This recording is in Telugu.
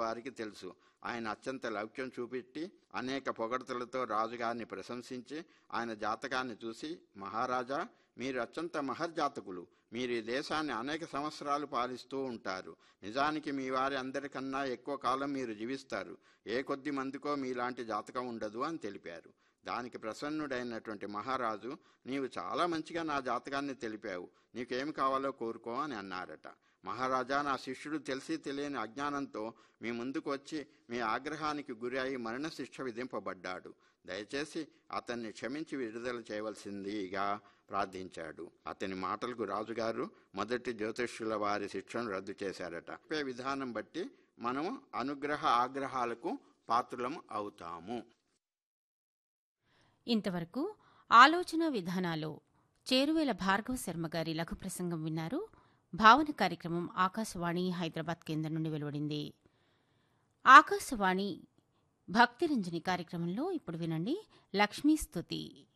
వారికి తెలుసు ఆయన అత్యంత లౌక్యం చూపెట్టి అనేక పొగడ్తలతో రాజుగారిని ప్రశంసించి ఆయన జాతకాన్ని చూసి మహారాజా మీరు అత్యంత మహర్జాతకులు మీరు ఈ దేశాన్ని అనేక సంవత్సరాలు పాలిస్తూ ఉంటారు నిజానికి మీ వారి అందరికన్నా ఎక్కువ కాలం మీరు జీవిస్తారు ఏ కొద్ది మందికో మీలాంటి జాతకం ఉండదు అని తెలిపారు దానికి ప్రసన్నుడైనటువంటి మహారాజు నీవు చాలా మంచిగా నా జాతకాన్ని తెలిపావు నీకేమి కావాలో కోరుకో అని అన్నారట మహారాజా నా శిష్యుడు తెలిసి తెలియని అజ్ఞానంతో మీ ముందుకు వచ్చి మీ ఆగ్రహానికి గురి అయి మరణశిక్ష విధింపబడ్డాడు దయచేసి అతన్ని క్షమించి విడుదల చేయవలసిందిగా ప్రార్థించాడు అతని మాటలకు రాజుగారు మొదటి జ్యోతిష్యుల వారి శిక్షను రద్దు చేశారట చెప్పే విధానం బట్టి మనము అనుగ్రహ ఆగ్రహాలకు పాత్రులం అవుతాము ఇంతవరకు ఆలోచన విధానాలు చేరువేల భార్గవ శర్మ గారి లఘు ప్రసంగం విన్నారు భావన కార్యక్రమం ఆకాశవాణి హైదరాబాద్ కేంద్రం నుండి వెలువడింది ఆకాశవాణి భక్తిరంజని కార్యక్రమంలో ఇప్పుడు వినండి లక్ష్మీ స్తుతి